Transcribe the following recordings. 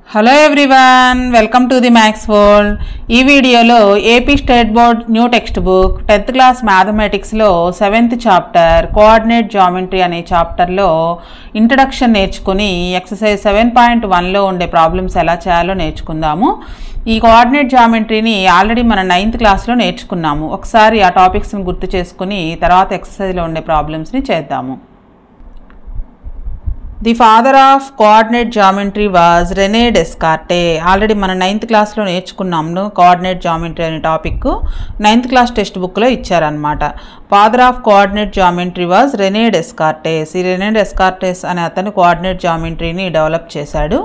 hello everyone welcome to the maths world ఈ వీడియోలో AP state board new textbook tenth class మ్యాథమెటిక్స్లో seventh chapter coordinate geometry అనే చాప్టర్లో introduction నేర్చుకుని exercise seven point వన్లో ఉండే ప్రాబ్లమ్స్ ఎలా చేయాలో నేర్చుకుందాము ఈ కోఆర్డినేట్ జామెట్రీని ఆల్రెడీ మనం నైన్త్ క్లాస్లో నేర్చుకున్నాము ఒకసారి ఆ టాపిక్స్ని గుర్తు చేసుకుని తర్వాత ఎక్సర్సైజ్లో ఉండే ప్రాబ్లమ్స్ని చేద్దాము the father of coordinate geometry was Rene Descartes already మనం నైన్త్ క్లాస్లో నేర్చుకున్నాము కోఆర్డినేట్ జామెట్రీ అనే టాపిక్ నైన్త్ క్లాస్ టెక్స్ట్ బుక్లో ఇచ్చారనమాట father of coordinate geometry was Rene Descartes ఈ రెనే డెస్కార్టేస్ అనే అతను కోఆర్డినేట్ జామెట్రీని డెవలప్ చేశాడు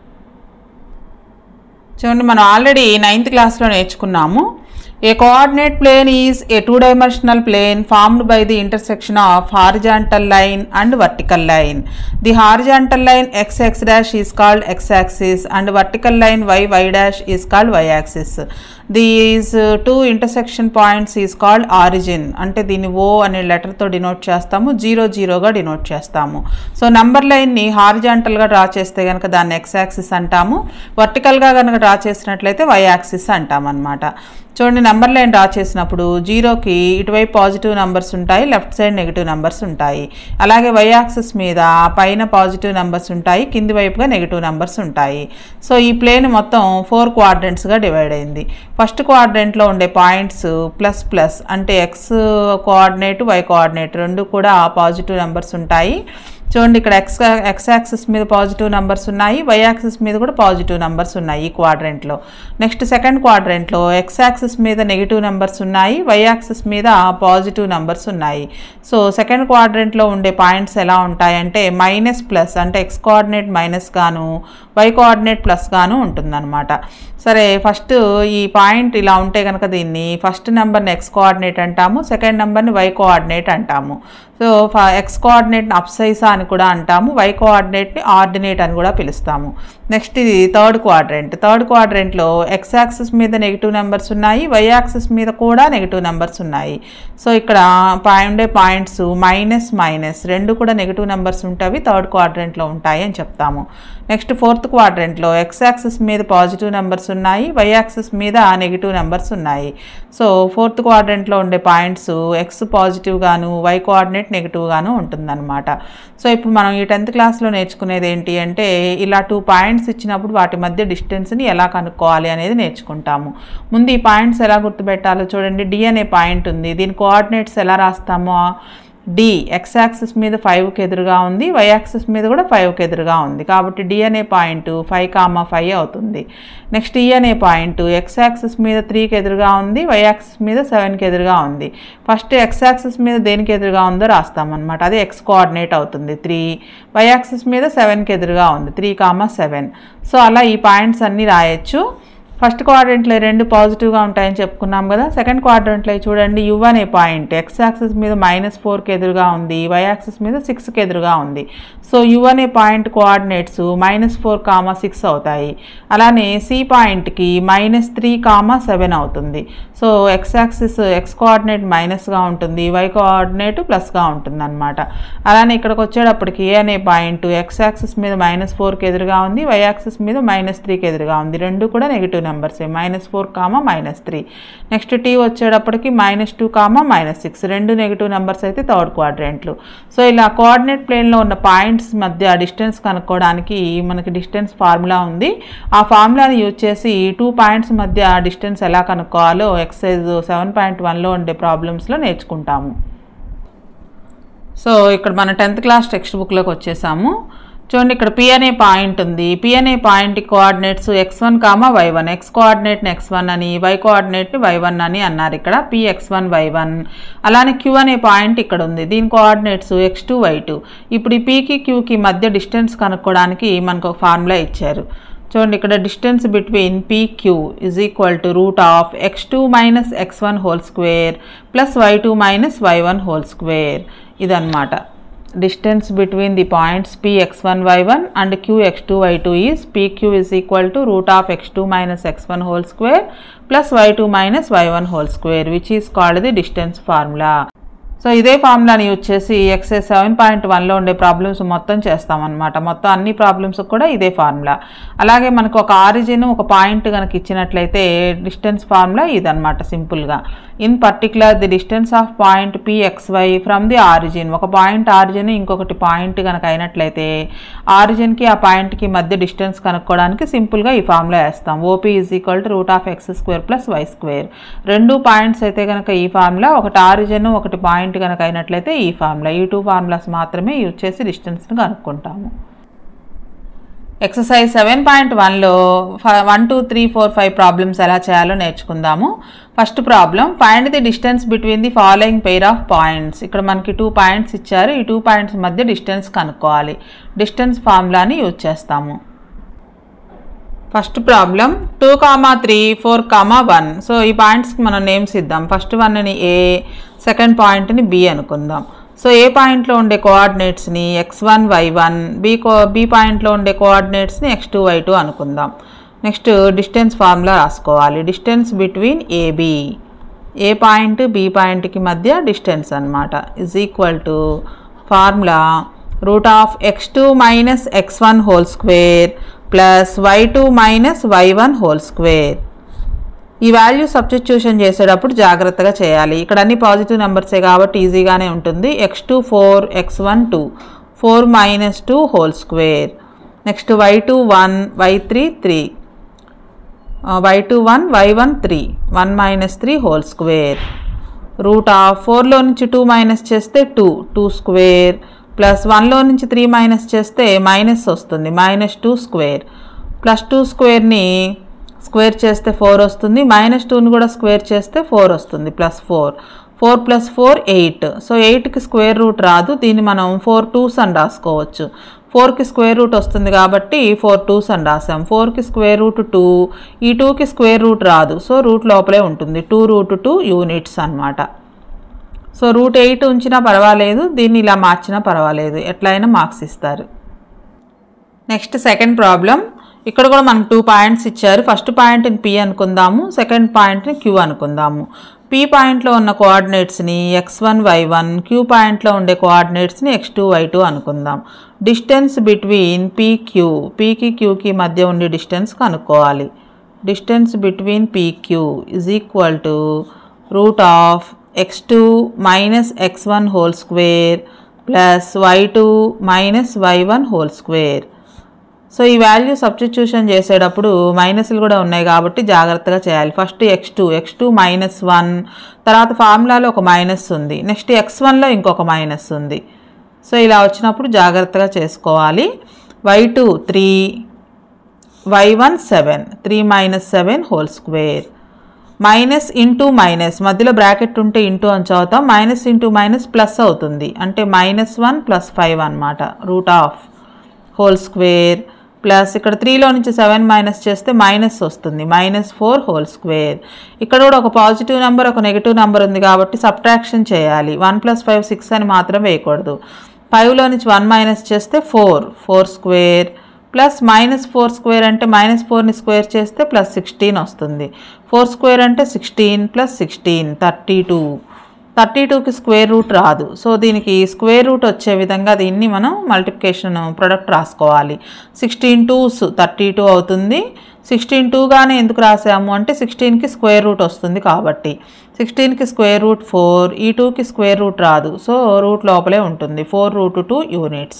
చూడండి మనం ఆల్రెడీ నైన్త్ క్లాస్లో నేర్చుకున్నాము a coordinate plane is a two dimensional plane formed by the intersection of horizontal line and vertical line the horizontal line X X dash is called X axis and vertical line Y Y dash is called Y axis these two intersection points is called origin అంటే దీన్ని O అనే లెటర్తో denote చేస్తాము zero జీరోగా denote చేస్తాము so number లైన్ని హారిజాంటల్గా draw చేస్తే కనుక దాన్ని ఎక్స్ యాక్సిస్ అంటాము వర్టికల్గా కనుక డ్రా చేసినట్లయితే వై యాక్సిస్ అంటాం అనమాట చూడండి నెంబర్ లైన్ డ్రా చేసినప్పుడు జీరోకి ఇటువైపు పాజిటివ్ నెంబర్స్ ఉంటాయి లెఫ్ట్ సైడ్ నెగిటివ్ నెంబర్స్ ఉంటాయి అలాగే వై యాక్సిస్ మీద పైన పాజిటివ్ నెంబర్స్ ఉంటాయి కింది వైపుగా నెగిటివ్ నెంబర్స్ ఉంటాయి సో ఈ ప్లేన్ మొత్తం ఫోర్ క్వాడ్రెంట్స్గా డివైడ్ అయింది ఫస్ట్ క్వాడ్రెంట్లో ఉండే పాయింట్స్ ప్లస్ ప్లస్ అంటే ఎక్స్ కోఆర్డినేట్ వై కోఆర్డినేట్ రెండు కూడా పాజిటివ్ నెంబర్స్ ఉంటాయి చూడండి ఇక్కడ ఎక్స్ ఎక్స్ యాక్సిస్ మీద పాజిటివ్ నెంబర్స్ ఉన్నాయి వై యాక్సిస్ మీద కూడా పాజిటివ్ నెంబర్స్ ఉన్నాయి ఈ క్వాడ్రెంట్లో నెక్స్ట్ సెకండ్ క్వాడ్రెంట్లో ఎక్స్ యాక్సిస్ మీద నెగిటివ్ నెంబర్స్ ఉన్నాయి వై యాక్సిస్ మీద పాజిటివ్ నెంబర్స్ ఉన్నాయి సో సెకండ్ క్వాడ్రెంట్లో ఉండే పాయింట్స్ ఎలా ఉంటాయంటే మైనస్ ప్లస్ అంటే ఎక్స్ కోఆర్డినేట్ మైనస్ గాను వై కోఆర్డినేట్ ప్లస్ గాను ఉంటుందన్నమాట సరే ఫస్ట్ ఈ పాయింట్ ఇలా ఉంటే కనుక దీన్ని ఫస్ట్ నెంబర్ని ఎక్స్ కోఆర్డినేట్ అంటాము సెకండ్ నెంబర్ని వై కోఆర్డినేట్ అంటాము సో ఎక్స్ కోఆర్డినేట్ని అప్సైసా అని కూడా అంటాము వై కోఆర్డినేట్ని ఆర్డినేట్ అని కూడా పిలుస్తాము నెక్స్ట్ ఇది థర్డ్ క్వాడ్రెంట్ థర్డ్ క్వాడ్రెంట్లో ఎక్స్ యాక్సిస్ మీద నెగిటివ్ నెంబర్స్ ఉన్నాయి వై యాక్సిస్ మీద కూడా నెగిటివ్ నెంబర్స్ ఉన్నాయి సో ఇక్కడ ఉండే పాయింట్స్ మైనస్ మైనస్ రెండు కూడా నెగిటివ్ నెంబర్స్ ఉంటాయి థర్డ్ క్వాడ్రెంట్లో ఉంటాయి అని చెప్తాము నెక్స్ట్ ఫోర్త్ క్వాడ్రెంట్లో ఎక్స్ యాక్సిస్ మీద పాజిటివ్ నెంబర్స్ ఉన్నాయి వై యాక్సిస్ మీద నెగిటివ్ నెంబర్స్ ఉన్నాయి సో ఫోర్త్ క్వాడ్రెంట్లో ఉండే పాయింట్స్ ఎక్స్ పాజిటివ్ గాను వై కోఆర్డినేట్ నెగిటివ్ గాను ఉంటుందన్నమాట సో ఇప్పుడు మనం ఈ టెన్త్ క్లాస్లో నేర్చుకునేది ఏంటి అంటే ఇలా టూ పాయింట్స్ ఇచ్చినప్పుడు వాటి మధ్య డిస్టెన్స్ని ఎలా కనుక్కోవాలి అనేది నేర్చుకుంటాము ముందు ఈ పాయింట్స్ ఎలా గుర్తుపెట్టాలో చూడండి డి అనే పాయింట్ ఉంది దీని కోఆర్డినేట్స్ ఎలా రాస్తామో డి ఎక్స్ యాక్సిస్ మీద ఫైవ్కి ఎదురుగా ఉంది వై యాక్సిస్ మీద కూడా ఫైవ్కి ఎదురుగా ఉంది కాబట్టి డి అనే పాయింట్ ఫైవ్ కామా ఫైవ్ అవుతుంది నెక్స్ట్ ఈ అనే పాయింట్ ఎక్స్ యాక్సిస్ మీద త్రీకి ఎదురుగా ఉంది వై యాక్సిస్ మీద సెవెన్కి ఎదురుగా ఉంది ఫస్ట్ ఎక్స్ యాక్సిస్ మీద దేనికి ఎదురుగా ఉందో రాస్తామన్నమాట అది ఎక్స్ కోఆర్డినేట్ అవుతుంది త్రీ వై యాక్సిస్ మీద సెవెన్కి ఎదురుగా ఉంది త్రీ కామా సెవెన్ సో అలా ఈ పాయింట్స్ అన్నీ రాయొచ్చు ఫస్ట్ క్వాడ్రెంట్లో రెండు పాజిటివ్గా ఉంటాయని చెప్పుకున్నాం కదా సెకండ్ క్వాడ్రెంట్లో చూడండి యు అనే పాయింట్ ఎక్స్ యాక్సిస్ మీద మైనస్ ఫోర్కి ఎదురుగా ఉంది వై యాక్సిస్ మీద సిక్స్కి ఎదురుగా ఉంది సో యు అనే point coordinates minus four comma six అవుతాయి అలానే సి పాయింట్కి మైనస్ త్రీ కామా సెవెన్ అవుతుంది so X axis X coordinate మైనస్గా ఉంటుంది వై కోఆర్డినేట్ ప్లస్గా ఉంటుంది అనమాట అలానే ఇక్కడికి వచ్చేటప్పటికి ఏ అనే పాయింట్ ఎక్స్ యాక్సిస్ మీద మైనస్ ఫోర్కి ఎదురుగా ఉంది వై యాక్సిస్ మీద మైనస్ త్రీకి ఎదురుగా ఉంది రెండు కూడా negative numbers minus four comma minus three next T వచ్చేటప్పటికి minus two comma minus six రెండు నెగిటివ్ నెంబర్స్ అయితే థర్డ్ క్వాడ్రెంట్లు సో ఇలా కోఆర్డినేట్ ప్లేన్లో ఉన్న పాయింట్స్ మధ్య డిస్టెన్స్ కనుక్కోవడానికి మనకి డిస్టెన్స్ ఫార్ములా ఉంది ఆ ఫార్ములాని యూజ్ చేసి టూ పాయింట్స్ మధ్య డిస్టెన్స్ ఎలా కనుక్కోవాలో ఎక్సైజ్ సెవెన్ పాయింట్ వన్లో ఉండే ప్రాబ్లమ్స్లో నేర్చుకుంటాము సో ఇక్కడ మన టెన్త్ క్లాస్ టెక్స్ట్ బుక్లోకి వచ్చేసాము చూడండి ఇక్కడ పి అనే పాయింట్ ఉంది పి అనే point coordinates X one comma Y one X కోఆర్డినేట్ని ఎక్స్ వన్ అని వై కోఆర్డినేట్ని వై వన్ అని అన్నారు ఇక్కడ P X one why one అలానే క్యూ అనే పాయింట్ ఇక్కడ ఉంది దీని coordinates X two why two ఇప్పుడు ఈ పీకి క్యూకి మధ్య డిస్టెన్స్ కనుక్కోవడానికి మనకు ఒక ఫార్ములా ఇచ్చారు చూడండి ఇక్కడ distance between P Q is equal to root of X two minus X one whole square plus why two minus why one whole square ఇదన్నమాట distance between the points p x1 y1 and q x2 y2 is pq is equal to root of x2 minus x1 whole square plus y2 minus y1 whole square which is called the distance formula so ఇదే ఫార్ములాని use చేసి exercise seven point వన్లో ఉండే problems మొత్తం చేస్తామన్నమాట మొత్తం అన్ని problems కూడా ఇదే ఫార్ములా అలాగే మనకు ఒక ఆరిజిన్ ఒక పాయింట్ కనుక ఇచ్చినట్లయితే డిస్టెన్స్ ఫార్ములా ఇదనమాట సింపుల్గా in particular the distance of point P X Y from the origin ఒక పాయింట్ ఆరిజిన్ ఇంకొకటి పాయింట్ కనుక అయినట్లయితే ఆరిజిన్కి ఆ పాయింట్కి మధ్య డిస్టెన్స్ కనుక్కోవడానికి సింపుల్గా ఈ ఫార్ములా వేస్తాం O P is equal to root of X square plus why square రెండు పాయింట్స్ అయితే కనుక ఈ ఫార్ములా ఒకటి ఆరిజిన్ ఒకటి పాయింట్ కనుక అయినట్లయితే ఈ ఫార్ములా ఈ టూ ఫార్ములాస్ మాత్రమే యూజ్ చేసి డిస్టెన్స్ని కనుక్కుంటాము ఎక్సర్సైజ్ సెవెన్ పాయింట్ వన్లో one two three four five problems ఎలా చేయాలో నేర్చుకుందాము first problem find the distance between the following pair of points ఇక్కడ మనకి టూ పాయింట్స్ ఇచ్చారు ఈ టూ పాయింట్స్ మధ్య డిస్టెన్స్ కనుక్కోవాలి డిస్టెన్స్ ఫార్ములాని యూజ్ చేస్తాము first problem two comma three four comma one so ఈ పాయింట్స్కి మనం నేమ్స్ ఇద్దాం ఫస్ట్ వన్ని ఏ సెకండ్ పాయింట్ని బి అనుకుందాం సో ఏ పాయింట్లో ఉండే కోఆర్డినేట్స్ని x one why one B కో బి పాయింట్లో ఉండే కోఆర్డినేట్స్ని ఎక్స్ టూ వై టూ అనుకుందాం నెక్స్ట్ డిస్టెన్స్ ఫార్ములా రాసుకోవాలి distance between A B A point B పాయింట్కి మధ్య డిస్టెన్స్ అనమాట is equal to formula root of X two minus X one whole square plus why two minus why one whole square ఈ value substitution చేసేటప్పుడు జాగ్రత్తగా చేయాలి ఇక్కడ అన్ని పాజిటివ్ నెంబర్సే కాబట్టి ఈజీగానే ఉంటుంది X two four X one two four minus two whole square next Y two one Y three three Y two one why one three one minus three whole square root of ఫోర్లో నుంచి two minus చేస్తే two two square plus వన్లో నుంచి three minus చేస్తే minus వస్తుంది minus two square plus two స్క్వేర్ని square చేస్తే four వస్తుంది మైనస్ టూని కూడా స్క్వేర్ చేస్తే ఫోర్ వస్తుంది plus four four plus four eight so ఎయిట్కి స్క్వేర్ రూట్ రాదు దీన్ని మనం ఫోర్ టూస్ అని రాసుకోవచ్చు ఫోర్కి స్క్వేర్ రూట్ వస్తుంది కాబట్టి ఫోర్ టూస్ అని రాసాం ఫోర్కి స్క్వేర్ రూట్ టూ ఈ టూకి స్క్వేర్ రూట్ రాదు సో రూట్ లోపలే ఉంటుంది టూ రూట్ టూ యూనిట్స్ అనమాట సో రూట్ ఎయిట్ ఉంచినా పర్వాలేదు దీన్ని ఇలా మార్చినా పర్వాలేదు ఎట్లయినా మార్క్స్ ఇస్తారు నెక్స్ట్ సెకండ్ ప్రాబ్లం ఇక్కడ కూడా మనకు టూ పాయింట్స్ ఇచ్చారు ఫస్ట్ పాయింట్ని పి అనుకుందాము సెకండ్ పాయింట్ని క్యూ అనుకుందాము పి పాయింట్లో ఉన్న కోఆర్డినేట్స్ని x one why one Q పాయింట్లో ఉండే కోఆర్డినేట్స్ని ఎక్స్ టూ వై టూ అనుకుందాం డిస్టెన్స్ బిట్వీన్ పీ క్యూ పీకి క్యూకి మధ్య ఉండే డిస్టెన్స్ కనుక్కోవాలి distance between P Q is equal to root of X two minus X one whole square plus why two minus why one whole square so ఈ value substitution చేసేటప్పుడు మైనస్లు కూడా ఉన్నాయి కాబట్టి జాగ్రత్తగా చేయాలి first x two x two minus one తర్వాత ఫార్ములాలో ఒక మైనస్ ఉంది నెక్స్ట్ ఎక్స్ వన్లో ఇంకొక మైనస్ ఉంది సో ఇలా వచ్చినప్పుడు జాగ్రత్తగా చేసుకోవాలి y two three y one seven three minus seven whole square minus into minus మధ్యలో బ్రాకెట్ ఉంటే ఇంటూ అని చదువుతాం మైనస్ ఇంటూ మైనస్ ప్లస్ అవుతుంది అంటే మైనస్ వన్ ప్లస్ ఫైవ్ అనమాట root of whole square plus ఇక్కడ త్రీలో నుంచి సెవెన్ మైనస్ చేస్తే మైనస్ వస్తుంది మైనస్ ఫోర్ హోల్ స్క్వేర్ ఇక్కడ కూడా ఒక పాజిటివ్ నెంబర్ ఒక నెగిటివ్ నెంబర్ ఉంది కాబట్టి సబ్ట్రాక్షన్ చేయాలి వన్ ప్లస్ ఫైవ్ సిక్స్ అని మాత్రం వేయకూడదు ఫైవ్లో నుంచి వన్ మైనస్ చేస్తే four four square plus minus four square అంటే మైనస్ ఫోర్ని స్క్వేర్ చేస్తే ప్లస్ సిక్స్టీన్ వస్తుంది ఫోర్ స్క్వేర్ అంటే sixteen plus sixteen thirty two thirty టూకి స్క్వేర్ రూట్ రాదు సో దీనికి స్క్వేర్ రూట్ వచ్చే విధంగా దీన్ని మనం మల్టిప్లికేషన్ ప్రొడక్ట్ రాసుకోవాలి సిక్స్టీన్ టూస్ థర్టీ టూ అవుతుంది సిక్స్టీన్ టూగానే ఎందుకు రాసాము అంటే సిక్స్టీన్కి స్క్వేర్ రూట్ వస్తుంది కాబట్టి సిక్స్టీన్కి స్క్వేర్ రూట్ ఫోర్ ఈ టూకి స్క్వేర్ రూట్ రాదు సో రూట్ లోపలే ఉంటుంది four root two units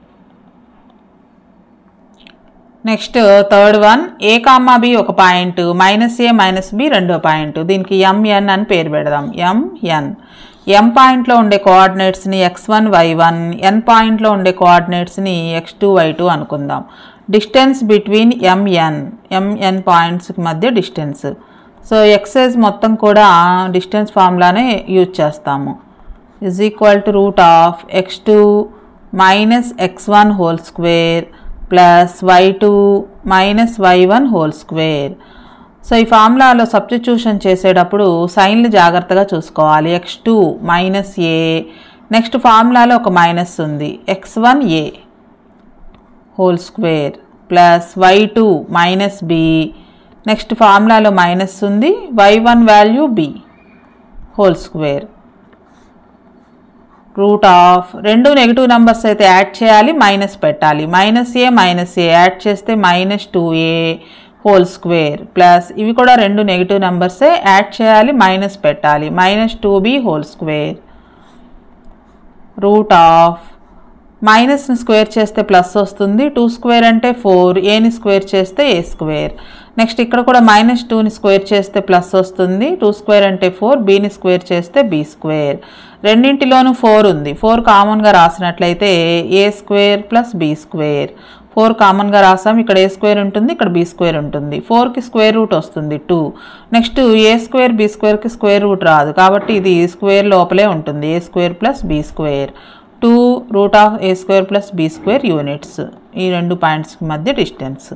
next third one a comma b ఒక point minus a minus b రెండో పాయింట్ దీనికి ఎంఎన్ అని పేరు పెడదాం ఎంఎన్ ఎం పాయింట్లో ఉండే కోఆర్డినేట్స్ని x one why one N పాయింట్లో ఉండే కోఆర్డినేట్స్ని ఎక్స్ టూ వై టూ అనుకుందాం డిస్టెన్స్ బిట్వీన్ ఎంఎన్ ఎంఎన్ పాయింట్స్కి మధ్య డిస్టెన్స్ సో ఎక్సైజ్ మొత్తం కూడా డిస్టెన్స్ ఫార్ములానే యూజ్ చేస్తాము is equal to root of X two minus X one whole square plus why two minus why one whole square so ఈ ఫార్ములాలో substitution చేసేటప్పుడు సైన్లు జాగ్రత్తగా చూసుకోవాలి x two minus a next ఫార్ములాలో ఒక మైనస్ ఉంది x one a whole square plus why two minus b next ఫార్ములాలో మైనస్ ఉంది y one value b whole square root of రెండు నెగిటివ్ నెంబర్స్ అయితే యాడ్ చేయాలి మైనస్ పెట్టాలి minus a minus a add చేస్తే minus two a whole square plus ఇవి కూడా రెండు నెగిటివ్ నెంబర్సే యాడ్ చేయాలి మైనస్ పెట్టాలి minus two b whole square root of మైనస్ని స్క్వేర్ చేస్తే ప్లస్ వస్తుంది టూ స్క్వేర్ అంటే ఫోర్ ఏని స్క్వేర్ చేస్తే ఏ స్క్వేర్ నెక్స్ట్ ఇక్కడ కూడా మైనస్ టూని స్క్వేర్ చేస్తే ప్లస్ వస్తుంది టూ స్క్వేర్ అంటే ఫోర్ బీని స్క్వేర్ చేస్తే బీ స్క్వేర్ రెండింటిలోనూ ఫోర్ ఉంది ఫోర్ కామన్గా రాసినట్లయితే a square plus b square four కామన్గా రాసాం ఇక్కడ ఏ స్క్వేర్ ఉంటుంది ఇక్కడ బీ స్క్వేర్ ఉంటుంది ఫోర్కి స్క్వేర్ రూట్ వస్తుంది two next a square b స్క్వేర్కి స్క్వేర్ రూట్ రాదు కాబట్టి ఇది స్క్వేర్ లోపలే ఉంటుంది a square plus b square two root of a square plus b square units ఈ రెండు పాయింట్స్కి మధ్య distance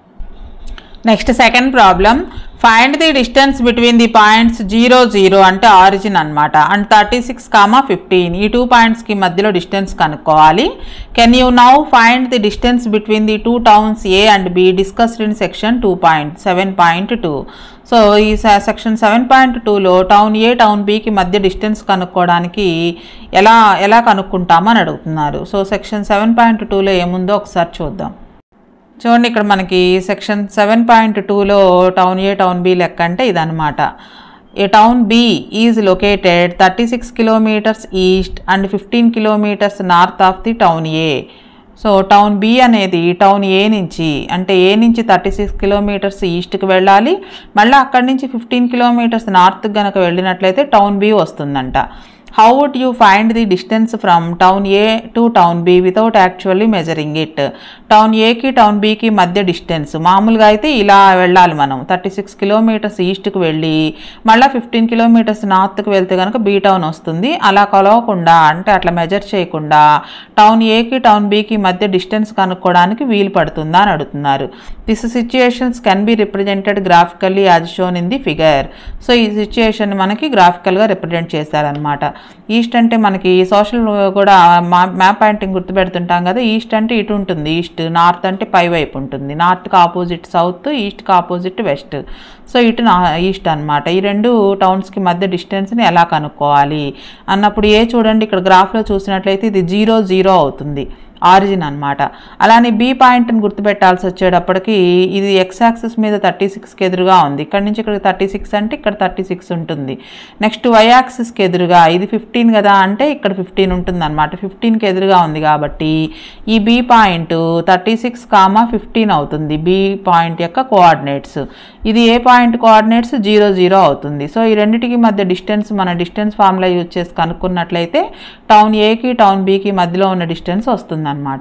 next second problem find the distance between the points zero zero అంటే ఆరిజిన్ అనమాట and thirty six comma fifteen ఈ two పాయింట్స్కి మధ్యలో distance కనుక్కోవాలి can you now find the distance between the two towns A and B discussed in section two point seven point two so ఈ section seven point టూలో town A town బికి మధ్య distance కనుక్కోవడానికి ఎలా ఎలా కనుక్కుంటామని అడుగుతున్నారు సో సెక్షన్ సెవెన్ పాయింట్ టూలో ఏముందో ఒకసారి చూద్దాం చూడండి ఇక్కడ మనకి సెక్షన్ సెవెన్ పాయింట్ టూలో టౌన్ ఏ టౌన్ బి లెక్క అంటే ఇదనమాట A town B is located thirty six kilometres east and fifteen kilometres north of the town A so town B అనేది టౌన్ ఏ నుంచి అంటే ఏ నుంచి థర్టీ సిక్స్ కిలోమీటర్స్ ఈస్ట్కి వెళ్ళాలి మళ్ళీ అక్కడి నుంచి ఫిఫ్టీన్ కిలోమీటర్స్ నార్త్కి కనుక వెళ్ళినట్లయితే టౌన్ బి వస్తుందంట how would you find the distance from town A to town B without actually measuring it town ఏకి టౌన్ బికి మధ్య డిస్టెన్స్ మామూలుగా అయితే ఇలా వెళ్ళాలి మనం థర్టీ సిక్స్ కిలోమీటర్స్ ఈస్ట్కి వెళ్ళి మళ్ళీ ఫిఫ్టీన్ కిలోమీటర్స్ నార్త్కి వెళ్తే కనుక బీ టౌన్ వస్తుంది అలా కొలవకుండా అంటే అట్లా మెజర్ చేయకుండా టౌన్ ఏకి టౌన్ బికి మధ్య డిస్టెన్స్ కనుక్కోవడానికి వీలు పడుతుందా అని అడుగుతున్నారు this situations can be represented graphically as shown in the figure so ఈ సిచ్యుయేషన్ మనకి గ్రాఫికల్గా రిప్రజెంట్ చేశారనమాట ఈస్ట్ అంటే మనకి సోషల్ కూడా మ్యాప్ పాయింటింగ్ గుర్తుపెడుతుంటాం కదా ఈస్ట్ అంటే ఇటు ఉంటుంది ఈస్ట్ నార్త్ అంటే పై వైపు ఉంటుంది నార్త్కి ఆపోజిట్ సౌత్ ఈస్ట్కి ఆపోజిట్ వెస్ట్ సో ఇటు నా ఈస్ట్ అనమాట ఈ రెండు టౌన్స్కి మధ్య డిస్టెన్స్ని ఎలా కనుక్కోవాలి అన్నప్పుడు ఏ చూడండి ఇక్కడ గ్రాఫ్లో చూసినట్లయితే ఇది జీరో జీరో అవుతుంది ఆరిజిన్ అనమాట అలానే బీ పాయింట్ని గుర్తుపెట్టాల్సి వచ్చేటప్పటికి ఇది ఎక్స్ యాక్సిస్ మీద థర్టీ సిక్స్కి ఎదురుగా ఉంది ఇక్కడ నుంచి ఇక్కడ థర్టీ సిక్స్ అంటే ఇక్కడ థర్టీ సిక్స్ ఉంటుంది నెక్స్ట్ వై యాక్సిస్కి ఎదురుగా ఇది ఫిఫ్టీన్ కదా అంటే ఇక్కడ ఫిఫ్టీన్ ఉంటుంది అనమాట ఫిఫ్టీన్కి ఎదురుగా ఉంది కాబట్టి ఈ B point thirty six comma fifteen అవుతుంది బీ పాయింట్ యొక్క కోఆర్డినేట్స్ ఇది A point coordinates zero zero అవుతుంది సో ఈ రెండింటికి మధ్య డిస్టెన్స్ మన డిస్టెన్స్ ఫార్ములా యూజ్ చేసి కనుక్కున్నట్లయితే టౌన్ ఏకి టౌన్ బీకి మధ్యలో ఉన్న డిస్టెన్స్ వస్తుందన్నమాట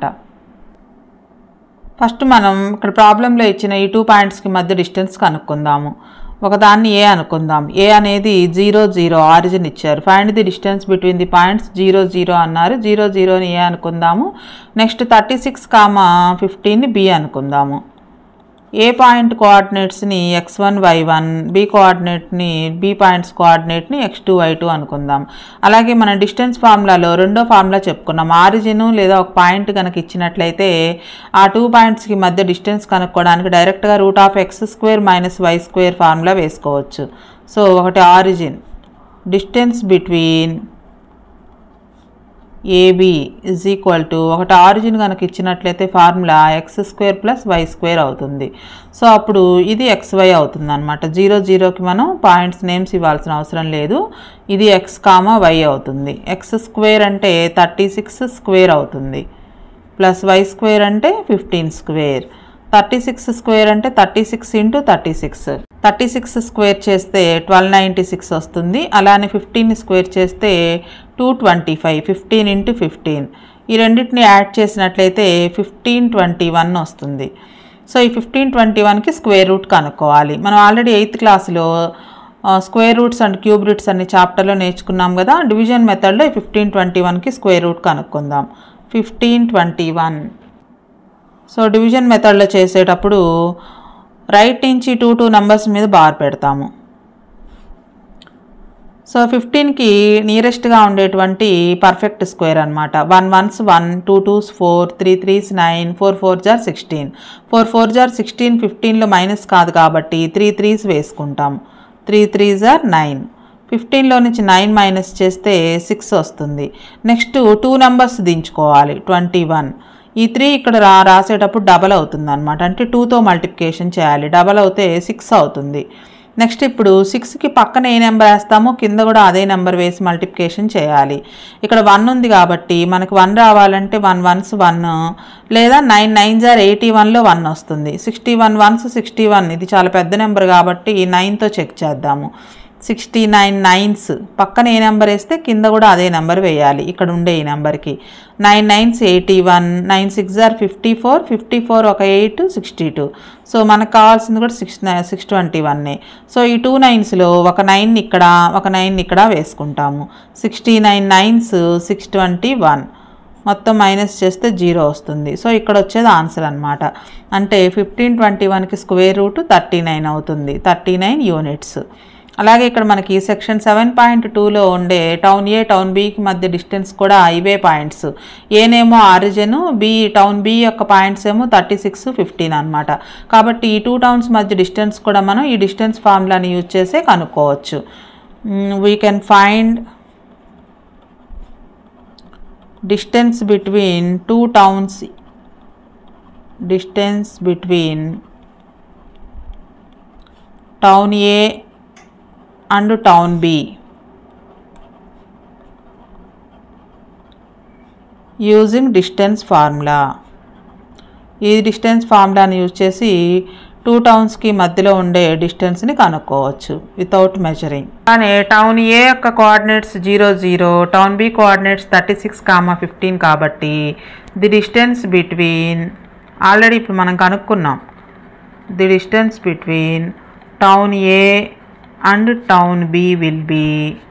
ఫస్ట్ మనం ఇక్కడ ప్రాబ్లంలో ఇచ్చిన ఈ టూ పాయింట్స్కి మధ్య డిస్టెన్స్ కనుక్కుందాము ఒకదాన్ని ఏ అనుకుందాం ఏ అనేది జీరో జీరో ఆరిజిన్ ఇచ్చారు find the distance between the points zero zero అన్నారు జీరో జీరోని ఏ అనుకుందాము నెక్స్ట్ థర్టీ సిక్స్ కామా ఫిఫ్టీన్ని బి అనుకుందాము ఏ పాయింట్ కోఆర్డినేట్స్ని x one why one B కోఆర్డినేట్ని బి పాయింట్స్ కోఆర్డినేట్ని ఎక్స్ టూ వై టూ అనుకుందాం అలాగే మన డిస్టెన్స్ ఫార్ములాలో రెండో ఫార్ములా చెప్పుకున్నాం ఆరిజిన్ లేదా ఒక పాయింట్ కనుక ఇచ్చినట్లయితే ఆ టూ పాయింట్స్కి మధ్య డిస్టెన్స్ కనుక్కోవడానికి డైరెక్ట్గా root of X square minus y square formula వేసుకోవచ్చు సో ఒకటి origin distance between AB is equal to ఒకటి ఆరిజిన్ కనుక ఇచ్చినట్లయితే formula x square plus why square అవుతుంది సో అప్పుడు ఇది ఎక్స్ వై అవుతుంది అనమాట జీరో జీరోకి మనం పాయింట్స్ నేమ్స్ ఇవ్వాల్సిన అవసరం లేదు ఇది ఎక్స్ కామా వై అవుతుంది ఎక్స్ స్క్వేర్ అంటే థర్టీ సిక్స్ స్క్వేర్ అవుతుంది ప్లస్ వై స్క్వేర్ అంటే fifteen square thirty six square అంటే thirty six into thirty six thirty six square చేస్తే ట్వెల్వ్ నైంటీ సిక్స్ వస్తుంది అలానే ఫిఫ్టీన్ స్క్వేర్ చేస్తే two twenty five fifteen into fifteen ఈ రెండింటిని యాడ్ చేసినట్లయితే ఫిఫ్టీన్ ట్వంటీ వన్ వస్తుంది సో ఈ ఫిఫ్టీన్ ట్వంటీ వన్కి స్క్వేర్ రూట్ కనుక్కోవాలి మనం ఆల్రెడీ ఎయిత్ క్లాస్లో square roots and cube roots అనే చాప్టర్లో నేర్చుకున్నాం కదా డివిజన్ మెథడ్లో ఈ ఫిఫ్టీన్ ట్వంటీ వన్కి స్క్వేర్ రూట్ కనుక్కుందాం fifteen twenty one so division మెథడ్లో చేసేటప్పుడు రైట్ నుంచి టూ టూ నెంబర్స్ మీద బార్ పెడతాము సో ఫిఫ్టీన్కి నియరెస్ట్గా ఉండేటువంటి పర్ఫెక్ట్ స్క్వేర్ అనమాట one ones one two twos four three threes nine four four జార్ సిక్స్టీన్ ఫోర్ ఫోర్ జార్ సిక్స్టీన్ ఫిఫ్టీన్లో మైనస్ కాదు కాబట్టి త్రీ త్రీస్ వేసుకుంటాం త్రీ త్రీ జార్ నైన్ ఫిఫ్టీన్లో నుంచి నైన్ మైనస్ చేస్తే సిక్స్ వస్తుంది నెక్స్ట్ టూ నెంబర్స్ దించుకోవాలి ట్వంటీ వన్ ఈ త్రీ ఇక్కడ రా రాసేటప్పుడు డబల్ అవుతుంది అనమాట అంటే టూతో మల్టిప్లికేషన్ చేయాలి డబల్ అవుతే సిక్స్ అవుతుంది నెక్స్ట్ ఇప్పుడు సిక్స్కి పక్కన ఏ నెంబర్ వేస్తామో కింద కూడా అదే నెంబర్ వేసి మల్టిప్లికేషన్ చేయాలి ఇక్కడ వన్ ఉంది కాబట్టి మనకు వన్ రావాలంటే వన్ వన్స్ వన్ లేదా నైన్ నైన్ జార్ ఎయిటీ వన్లో వన్ వస్తుంది sixty one ones sixty one ఇది చాలా పెద్ద నెంబర్ కాబట్టి నైన్తో చెక్ చేద్దాము సిక్స్టీ నైన్ నైన్స్ పక్కన ఏ నెంబర్ వేస్తే కింద కూడా అదే నెంబర్ వేయాలి ఇక్కడ ఉండే ఈ నెంబర్కి nine nines eighty one nine six are fifty four fifty four ఒక ఎయిట్ సిక్స్టీ టూ సో మనకు కావాల్సింది కూడా సిక్స్ సిక్స్ ట్వంటీ వన్నే సో ఈ టూ నైన్స్లో ఒక నైన్ ఇక్కడ ఒక నైన్ ఇక్కడ వేసుకుంటాము sixty nine nines six twenty one మొత్తం మైనస్ చేస్తే జీరో వస్తుంది సో ఇక్కడ వచ్చేది ఆన్సర్ అనమాట అంటే ఫిఫ్టీన్ ట్వంటీ వన్కి స్క్వేర్ రూట్ థర్టీ నైన్ అవుతుంది థర్టీ నైన్ యూనిట్స్ అలాగే ఇక్కడ మనకి సెక్షన్ సెవెన్ పాయింట్ టూలో ఉండే టౌన్ ఏ టౌన్ బికి మధ్య డిస్టెన్స్ కూడా ఇవే పాయింట్స్ ఏనేమో ఆరిజిన్ బి టౌన్ బి యొక్క పాయింట్స్ ఏమో థర్టీ సిక్స్ ఫిఫ్టీన్ అనమాట కాబట్టి ఈ టూ టౌన్స్ మధ్య డిస్టెన్స్ కూడా మనం ఈ డిస్టెన్స్ ఫార్ములాని యూజ్ చేసే కనుక్కోవచ్చు we can find distance between two towns distance between town A and town B using distance formula ఈ డిస్టెన్స్ ఫార్ములాని యూజ్ చేసి టూ టౌన్స్కి మధ్యలో ఉండే డిస్టెన్స్ని కనుక్కోవచ్చు వితౌట్ మెజరింగ్ కానీ టౌన్ ఏ యొక్క coordinates zero zero town B coordinates thirty six comma fifteen కాబట్టి ది డిస్టెన్స్ బిట్వీన్ ఆల్రెడీ ఇప్పుడు మనం కనుక్కున్నాం the distance between town A and town B will be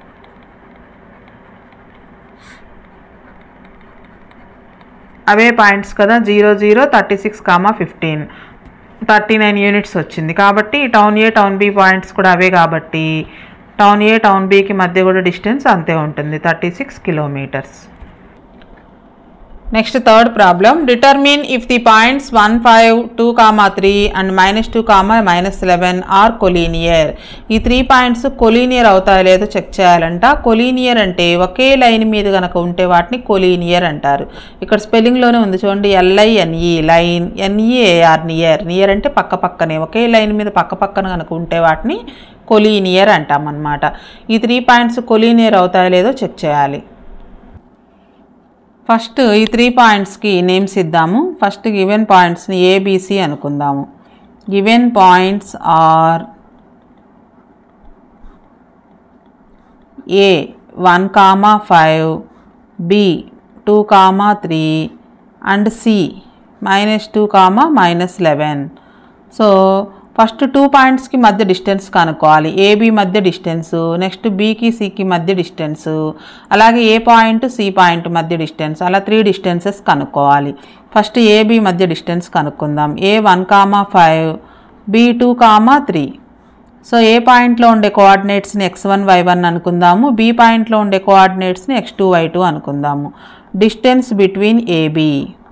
అవే పాయింట్స్ కదా zero zero thirty six comma fifteen thirty nine units వచ్చింది కాబట్టి town A town B points కూడా అవే కాబట్టి టౌన్ ఏ టౌన్ బికి మధ్య కూడా డిస్టెన్స్ అంతే ఉంటుంది thirty six kilometres next third problem determine if the points one five two comma three and minus two comma minus eleven are collinear ఈ three points collinear అవుతాయో లేదో చెక్ చేయాలంట collinear అంటే ఒకే లైన్ మీద కనుక ఉంటే వాటిని కొలీనియర్ అంటారు ఇక్కడ స్పెల్లింగ్లోనే ఉంది చూడండి L I N E line N E A R near near అంటే పక్క పక్కనే ఒకే లైన్ మీద పక్క పక్కన కనుక ఉంటే వాటిని కొలీనియర్ అంటాం అన్నమాట ఈ త్రీ పాయింట్స్ కొలీనియర్ అవుతాయో లేదో చెక్ చేయాలి ఫస్ట్ ఈ త్రీ పాయింట్స్కి నేమ్స్ ఇద్దాము ఫస్ట్ గివెన్ పాయింట్స్ని ఏబిసి అనుకుందాము given points are A one comma five B two comma three and C minus two comma minus eleven so first two పాయింట్స్కి మధ్య డిస్టెన్స్ కనుక్కోవాలి ఏబి మధ్య డిస్టెన్స్ నెక్స్ట్ బీకి సికి మధ్య డిస్టెన్స్ అలాగే ఏ పాయింట్ సి పాయింట్ మధ్య డిస్టెన్స్ అలా త్రీ డిస్టెన్సెస్ కనుక్కోవాలి ఫస్ట్ ఏబి మధ్య డిస్టెన్స్ కనుక్కుందాం A one comma five B two comma three so A పాయింట్లో ఉండే కోఆర్డినేట్స్ని ఎక్స్ వన్ వై వన్ అనుకుందాము బి పాయింట్లో ఉండే కోఆర్డినేట్స్ని ఎక్స్ టూ వై టూ అనుకుందాము distance between AB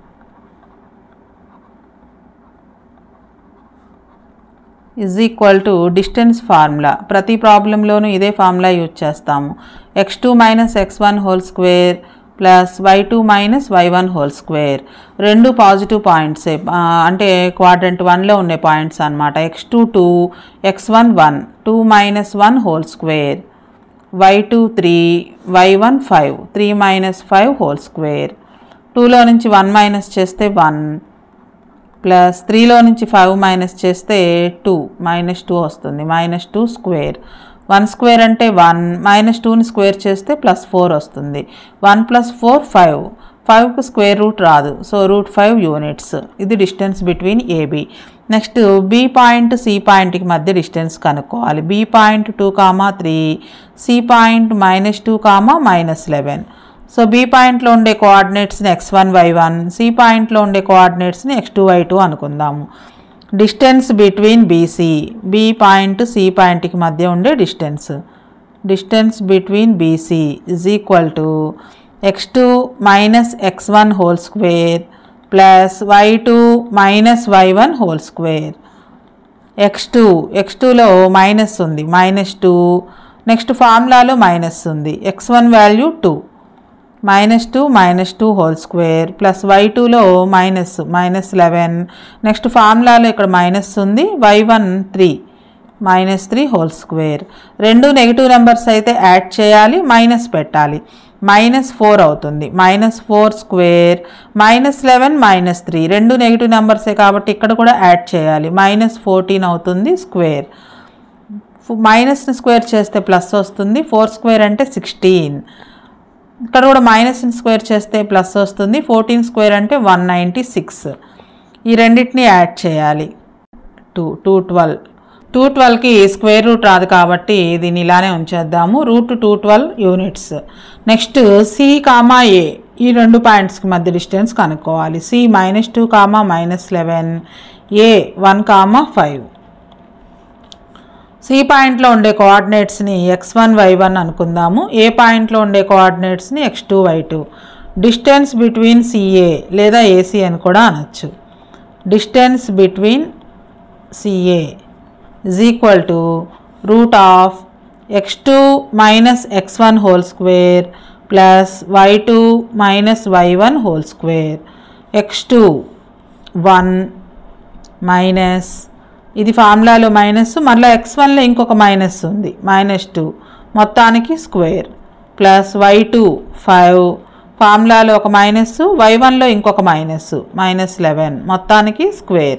is equal to distance formula ప్రతి ప్రాబ్లంలోనూ ఇదే ఫార్ములా యూజ్ చేస్తాము x two minus X one whole square plus why two minus why one whole square రెండు పాజిటివ్ పాయింట్స్ అంటే quadrant వన్లో ఉండే points అనమాట x two two x one one two minus one whole square y two three y one five three minus five whole square టూలో నుంచి one minus చేస్తే one plus త్రీలో నుంచి ఫైవ్ మైనస్ చేస్తే టూ మైనస్ టూ వస్తుంది minus two square one square అంటే one minus టూని square చేస్తే ప్లస్ ఫోర్ వస్తుంది వన్ ప్లస్ ఫోర్ ఫైవ్ ఫైవ్కి స్క్వేర్ రూట్ రాదు సో రూట్ ఫైవ్ యూనిట్స్ ఇది distance between AB next B point C పాయింట్కి మధ్య డిస్టెన్స్ కనుక్కోవాలి B point two comma three C point minus two comma minus eleven so B పాయింట్లో ఉండే కోఆర్డినేట్స్ని x one why one C పాయింట్లో ఉండే కోఆర్డినేట్స్ని ఎక్స్ టూ వై టూ అనుకుందాము distance between BC B point C పాయింట్కి మధ్య ఉండే distance distance between BC is equal to x two minus X one whole square plus why two minus why one whole square x two x టూలో minus ఉంది minus two next ఫార్ములాలో minus ఉంది x one value two minus two minus two whole square plus y టూలో minus minus eleven next ఫార్ములాలో ఇక్కడ minus ఉంది y one three minus three whole square రెండు negative numbers అయితే add చేయాలి minus పెట్టాలి మైనస్ ఫోర్ అవుతుంది minus four square minus eleven minus three రెండు నెగిటివ్ నెంబర్సే కాబట్టి ఇక్కడ కూడా యాడ్ చేయాలి మైనస్ ఫోర్టీన్ అవుతుంది స్క్వేర్ మైనస్ని స్క్వేర్ చేస్తే ప్లస్ వస్తుంది ఫోర్ స్క్వేర్ అంటే సిక్స్టీన్ ఇక్కడ కూడా మైనస్ని స్క్వేర్ చేస్తే ప్లస్ వస్తుంది ఫోర్టీన్ స్క్వేర్ అంటే వన్ నైంటీ సిక్స్ ఈ రెండింటిని యాడ్ చేయాలి టూ టూ ట్వెల్వ్ టూ ట్వెల్వ్కి స్క్వేర్ రూట్ రాదు కాబట్టి దీన్ని ఇలానే ఉంచేద్దాము root two twelve units next C comma A ఈ రెండు పాయింట్స్కి మధ్య డిస్టెన్స్ కనుక్కోవాలి C minus two comma minus eleven ఏ వన్ కామా ఫైవ్ సి పాయింట్లో ఉండే కోఆర్డినేట్స్ని ఎక్స్ వన్ వై వన్ అనుకుందాము ఏ పాయింట్లో ఉండే కోఆర్డినేట్స్ని X two why two distance between CA లేదా ఏసీ అని కూడా అనొచ్చు distance between CA is equal to root of x2 minus x1 whole square plus y2 minus y1 whole square x2 1 minus ఇది ఫార్ములాలో మైనస్ మళ్ళీ ఎక్స్ వన్లో ఇంకొక minus ఉంది మైనస్ టూ మొత్తానికి square plus why two five ఫార్ములాలో ఒక minus y వన్లో ఇంకొక మైనస్ మైనస్ లెవెన్ మొత్తానికి square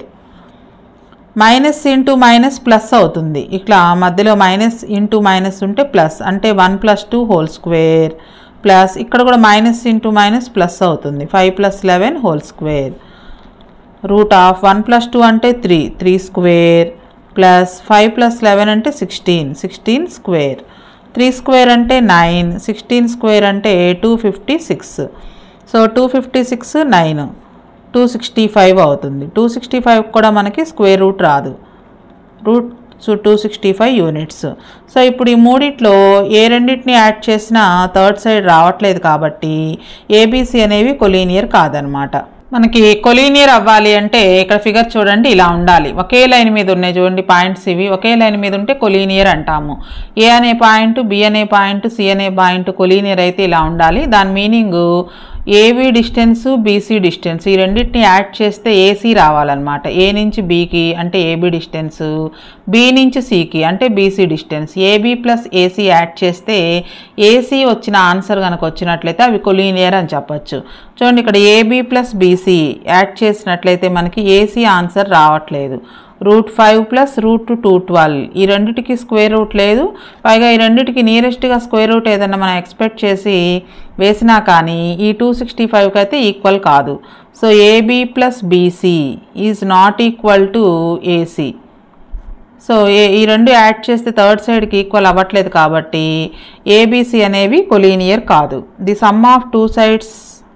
minus into minus plus అవుతుంది ఇట్లా మధ్యలో మైనస్ ఇంటూ మైనస్ ఉంటే ప్లస్ అంటే one plus two whole square plus ఇక్కడ కూడా మైనస్ ఇంటూ మైనస్ ప్లస్ అవుతుంది five plus eleven whole square root of one plus two అంటే three three square plus five plus eleven అంటే sixteen sixteen square three square అంటే nine sixteen square అంటే two fifty six so two fifty six nine two sixty five అవుతుంది two sixty five కూడా మనకి square root రాదు root so two sixty five units so ఇప్పుడు ఈ మూడిట్లో ఏ రెండింటిని యాడ్ చేసినా థర్డ్ సైడ్ రావట్లేదు కాబట్టి ఏబీసీ అనేవి కొలీనియర్ కాదనమాట మనకి కొలీనియర్ అవ్వాలి అంటే ఇక్కడ ఫిగర్ చూడండి ఇలా ఉండాలి ఒకే లైన్ మీద ఉన్నాయి చూడండి పాయింట్స్ ఇవి ఒకే లైన్ మీద ఉంటే కొలీనియర్ అంటాము ఏ అనే పాయింట్ బి అనే పాయింట్ సి అనే పాయింట్ కొలీనియర్ అయితే ఇలా ఉండాలి దాని meaning AB distance BC distance ఈ రెండింటిని యాడ్ చేస్తే ఏసీ రావాలన్నమాట ఏ నుంచి బీకి అంటే ఏబీ డిస్టెన్స్ బి నుంచి సికి అంటే BC distance AB plus AC add చేస్తే ఏసీ వచ్చిన ఆన్సర్ కనుక వచ్చినట్లయితే అవి కొలీనియర్ అని చెప్పొచ్చు చూడండి ఇక్కడ ఏబీ ప్లస్ బీసీ యాడ్ చేసినట్లయితే మనకి ఏసీ ఆన్సర్ రావట్లేదు root five plus root two twelve ఈ రెండిటికి స్క్వేర్ రూట్ లేదు పైగా ఈ రెండిటికి నియరెస్ట్గా స్క్వేర్ రూట్ ఏదన్నా మనం ఎక్స్పెక్ట్ చేసి వేసినా కానీ ఈ టూ సిక్స్టీ ఫైవ్కి అయితే ఈక్వల్ కాదు so AB plus BC is not equal to AC so A ఈ రెండు యాడ్ చేస్తే థర్డ్ సైడ్కి ఈక్వల్ అవ్వట్లేదు కాబట్టి ఏబీసీ అనేవి కొలీనియర్ కాదు the sum of two sides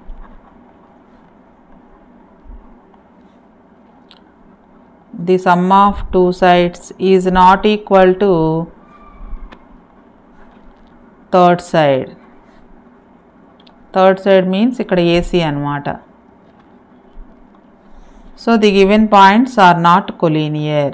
the sum of two sides is not equal to third side third side means ఇక్కడ AC అనమాట so the given points are not collinear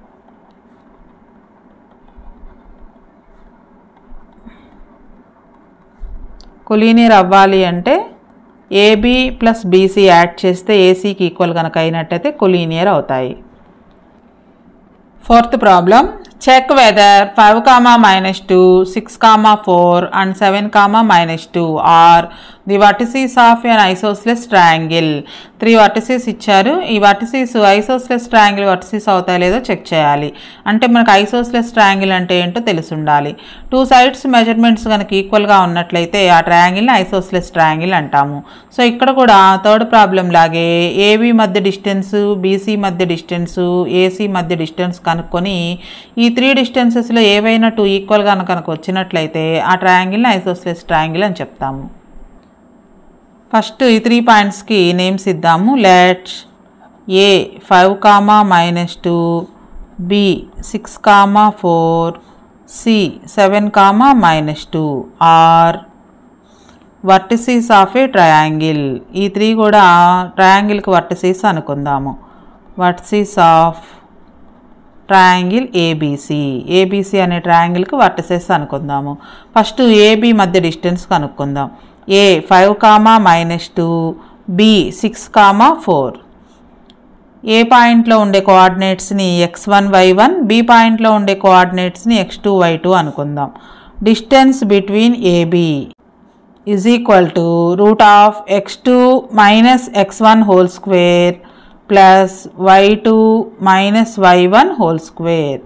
collinear అవ్వాలి అంటే AB plus BC add చేస్తే ఏసీకి equal కనుక అయినట్టయితే collinear అవుతాయి fourth problem check whether five comma minus two six comma four and seven comma minus two are the vertices of an isosceles triangle three vertices ఇచ్చారు ఈ vertices isosceles triangle vertices అవుతాయి లేదో check చేయాలి అంటే మనకు isosceles triangle అంటే ఏంటో తెలిసి ఉండాలి టూ సైడ్స్ మెజర్మెంట్స్ కనుక ఈక్వల్గా ఉన్నట్లయితే ఆ ట్రయాంగిల్ని ఐసోస్లెస్ ట్రయాంగిల్ అంటాము సో ఇక్కడ కూడా థర్డ్ ప్రాబ్లం లాగే ఏబీ మధ్య డిస్టెన్స్ బీసీ మధ్య డిస్టెన్స్ ఏసీ మధ్య డిస్టెన్స్ కనుక్కొని ఈ త్రీ డిస్టెన్సెస్లో ఏవైనా టూ ఈక్వల్గా కనుక వచ్చినట్లయితే ఆ ట్రయాంగిల్ని ఐసోస్లెస్ ట్రయాంగిల్ అని చెప్తాము ఫస్ట్ ఈ త్రీ పాయింట్స్కి నేమ్స్ ఇద్దాము let A five comma minus two B six comma four C seven comma minus two are vertices of a triangle ఈ త్రీ కూడా ట్రయాంగిల్కి వర్టిసీస్ అనుకుందాము vertices of triangle ABC ABC అనే ట్రయాంగిల్కి వర్టిసెస్ అనుకుందాము ఫస్ట్ ఏబీ మధ్య distance కనుక్కుందాం A five comma minus two B six comma four A పాయింట్లో ఉండే కోఆర్డినేట్స్ని x one why one B పాయింట్లో ఉండే కోఆర్డినేట్స్ని ఎక్స్ టూ వై టూ అనుకుందాం distance between AB is equal to root of X two minus X one whole square plus why two minus why one whole square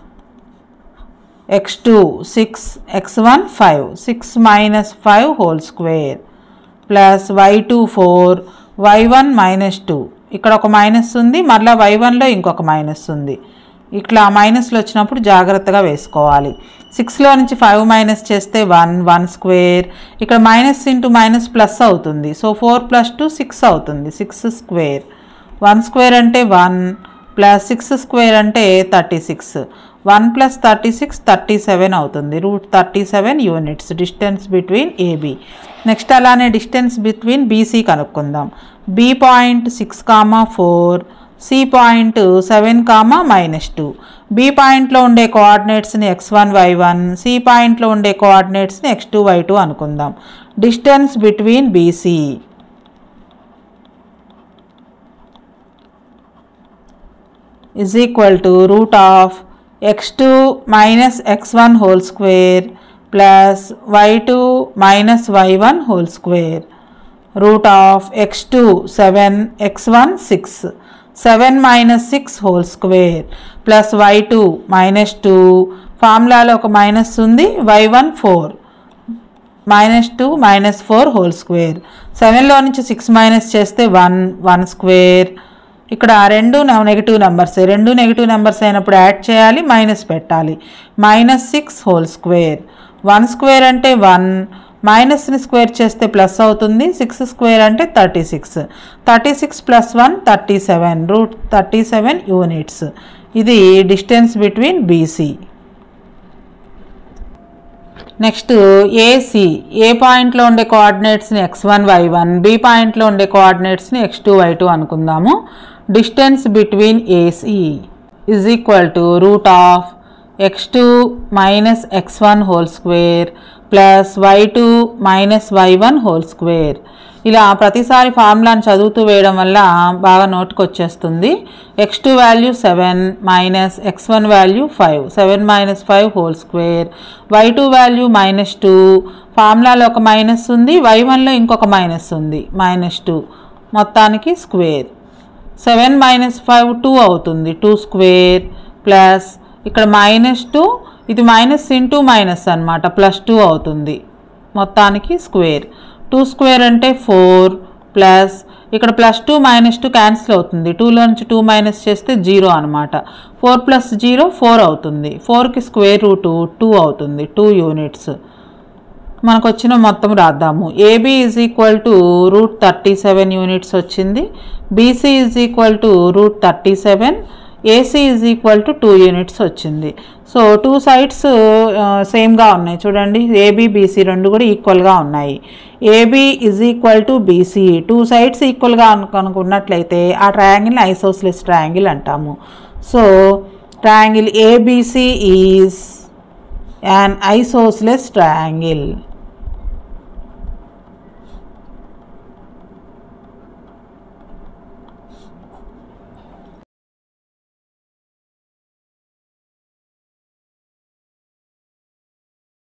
x two six x one five six minus five whole square plus why two four y one minus two ఇక్కడ ఒక minus ఉంది మరలా why వన్లో ఇంకొక minus ఉంది ఇట్లా మైనస్లు వచ్చినప్పుడు జాగ్రత్తగా వేసుకోవాలి సిక్స్లో నుంచి ఫైవ్ మైనస్ చేస్తే వన్ వన్ స్క్వేర్ ఇక్కడ మైనస్ ఇంటూ మైనస్ ప్లస్ అవుతుంది so four plus two six అవుతుంది సిక్స్ స్క్వేర్ వన్ స్క్వేర్ అంటే వన్ ప్లస్ సిక్స్ స్క్వేర్ అంటే thirty six one plus thirty six thirty seven అవుతుంది root thirty seven units distance between AB next అలానే distance between BC కనుక్కుందాం B point six comma four C point seven comma minus two B పాయింట్లో ఉండే కోఆర్డినేట్స్ని x one why one C పాయింట్లో ఉండే కోఆర్డినేట్స్ని X two why two అనుకుందాం distance between BC is equal to root of x2 minus x1 whole square plus y2 minus y1 whole square root of x2 7 x1 6 7 minus 6 whole square plus y2 minus 2 ఫార్ములాలో ఒక minus ఉంది y one four minus two minus four whole square సెవెన్లో నుంచి six minus చేస్తే one one square ఇక్కడ రెండు negative numbers రెండు negative numbers అయినప్పుడు యాడ్ చేయాలి మైనస్ పెట్టాలి minus six whole square one square అంటే వన్ మైనస్ని స్క్వేర్ చేస్తే ప్లస్ అవుతుంది సిక్స్ స్క్వేర్ అంటే thirty six thirty six plus one thirty seven root thirty seven units ఇది distance between BC next AC A పాయింట్లో ఉండే కోఆర్డినేట్స్ని x one why one B పాయింట్లో ఉండే కోఆర్డినేట్స్ని ఎక్స్ టూ వై టూ అనుకుందాము distance between AC is equal to root of X two minus X one whole square plus why two minus why one whole square ఇలా ప్రతిసారి ఫార్ములాని చదువుతూ వేయడం వల్ల బాగా నోటుకు వచ్చేస్తుంది x two value seven minus X one value five seven minus five whole square y two value minus two ఫార్ములాలో ఒక మైనస్ ఉంది వై వన్లో ఇంకొక మైనస్ ఉంది మైనస్ టూ మొత్తానికి square seven minus five two అవుతుంది టూ స్క్వేర్ ప్లస్ ఇక్కడ minus two ఇది minus into minus అనమాట ప్లస్ టూ అవుతుంది మొత్తానికి స్క్వేర్ టూ స్క్వేర్ అంటే ఫోర్ ప్లస్ ఇక్కడ plus two minus two cancel అవుతుంది టూలో నుంచి టూ మైనస్ చేస్తే జీరో అనమాట ఫోర్ ప్లస్ జీరో ఫోర్ అవుతుంది ఫోర్కి స్క్వేర్ రూట్ టూ అవుతుంది టూ యూనిట్స్ మనకు వచ్చిన మొత్తం రాద్దాము AB is equal to root thirty seven units వచ్చింది BC is equal to root thirty seven AC is equal to two units వచ్చింది సో టూ సైడ్స్ సేమ్గా ఉన్నాయి చూడండి ఏబీ బీసీ రెండు కూడా ఈక్వల్గా ఉన్నాయి AB is equal to BC two sides ఈక్వల్గా అనుకున్నట్లయితే ఆ ట్రయాంగిల్ని ఐసోస్లెస్ ట్రయాంగిల్ అంటాము so triangle ABC is an isosceles triangle